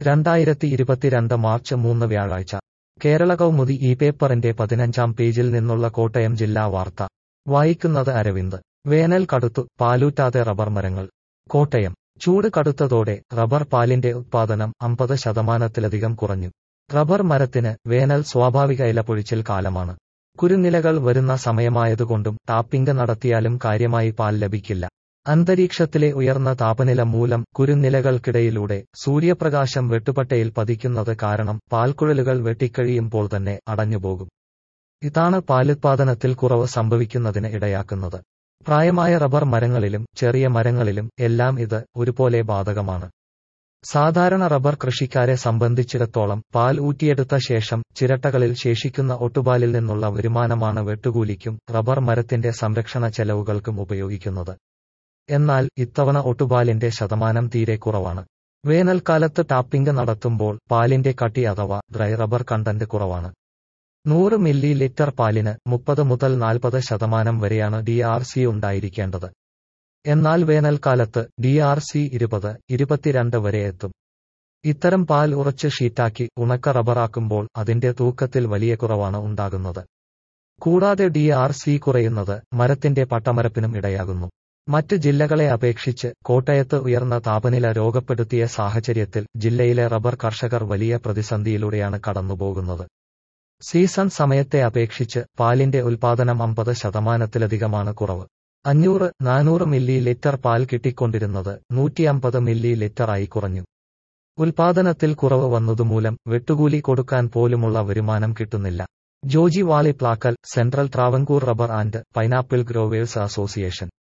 രണ്ടായിരത്തി ഇരുപത്തിരണ്ട് മാർച്ച് മൂന്ന് വ്യാഴാഴ്ച കേരള കൗമുദി ഈ പേപ്പറിന്റെ പതിനഞ്ചാം പേജിൽ നിന്നുള്ള കോട്ടയം ജില്ലാ വാർത്ത വായിക്കുന്നത് അരവിന്ദ് വേനൽ കടുത്തു പാലൂറ്റാതെ റബ്ബർ മരങ്ങൾ കോട്ടയം ചൂട് കടുത്തതോടെ റബ്ബർ പാലിന്റെ ഉത്പാദനം അമ്പത് ശതമാനത്തിലധികം കുറഞ്ഞു റബ്ബർ മരത്തിന് വേനൽ സ്വാഭാവിക ഇലപൊഴിച്ചിൽ കാലമാണ് കുരുനിലകൾ വരുന്ന സമയമായതുകൊണ്ടും ടാപ്പിംഗ് നടത്തിയാലും കാര്യമായി പാൽ ലഭിക്കില്ല അന്തരീക്ഷത്തിലെ ഉയർന്ന താപനില മൂലം കുരുനിലകൾക്കിടയിലൂടെ സൂര്യപ്രകാശം വെട്ടുപട്ടയിൽ പതിക്കുന്നത് കാരണം പാൽക്കുഴലുകൾ വെട്ടിക്കഴിയുമ്പോൾ തന്നെ അടഞ്ഞുപോകും ഇതാണ് പാലുത്പാദനത്തിൽ കുറവ് സംഭവിക്കുന്നതിന് ഇടയാക്കുന്നത് പ്രായമായ റബ്ബർ മരങ്ങളിലും ചെറിയ മരങ്ങളിലും എല്ലാം ഇത് ഒരുപോലെ ബാധകമാണ് സാധാരണ റബ്ബർ കൃഷിക്കാരെ സംബന്ധിച്ചിടത്തോളം പാൽ ഊറ്റിയെടുത്ത ശേഷം ചിരട്ടകളിൽ ശേഷിക്കുന്ന ഒട്ടുപാലിൽ നിന്നുള്ള വരുമാനമാണ് വെട്ടുകൂലിക്കും റബ്ബർ മരത്തിന്റെ സംരക്ഷണ ചെലവുകൾക്കും ഉപയോഗിക്കുന്നത് എന്നാൽ ഇത്തവണ ഒട്ടുപാലിന്റെ ശതമാനം തീരെ കുറവാണ് വേനൽക്കാലത്ത് ടാപ്പിംഗ് നടത്തുമ്പോൾ പാലിന്റെ കട്ടി അഥവാ ഡ്രൈ റബ്ബർ കണ്ടന്റ് കുറവാണ് നൂറ് മില്ലി ലിറ്റർ പാലിന് മുപ്പത് മുതൽ നാൽപ്പത് ശതമാനം വരെയാണ് ഡി ആർ സി ഉണ്ടായിരിക്കേണ്ടത് എന്നാൽ വേനൽക്കാലത്ത് ഡി ആർ സി ഇരുപത് ഇരുപത്തിരണ്ട് വരെ എത്തും ഇത്തരം പാൽ ഉറച്ച് ഷീറ്റാക്കി ഉണക്ക റബ്ബറാക്കുമ്പോൾ അതിന്റെ തൂക്കത്തിൽ വലിയ കുറവാണ് ഉണ്ടാകുന്നത് കൂടാതെ ഡി ആർ സി കുറയുന്നത് മരത്തിന്റെ പട്ടമരപ്പിനും ഇടയാകുന്നു മറ്റ് ജില്ലകളെ അപേക്ഷിച്ച് കോട്ടയത്ത് ഉയർന്ന താപനില രോഗപ്പെടുത്തിയ സാഹചര്യത്തിൽ ജില്ലയിലെ റബ്ബർ കർഷകർ വലിയ പ്രതിസന്ധിയിലൂടെയാണ് കടന്നുപോകുന്നത് സീസൺ സമയത്തെ അപേക്ഷിച്ച് പാലിന്റെ ഉൽപാദനം അമ്പത് ശതമാനത്തിലധികമാണ് കുറവ് അഞ്ഞൂറ് നാനൂറ് മില്ലി ലിറ്റർ പാൽ കിട്ടിക്കൊണ്ടിരുന്നത് നൂറ്റിയമ്പത് മില്ലി ലിറ്ററായി കുറഞ്ഞു ഉൽപാദനത്തിൽ കുറവ് വന്നതുമൂലം വെട്ടുകൂലി കൊടുക്കാൻ പോലുമുള്ള വരുമാനം കിട്ടുന്നില്ല Joji Valiplakkal central Travancore rubber and pineapple growers association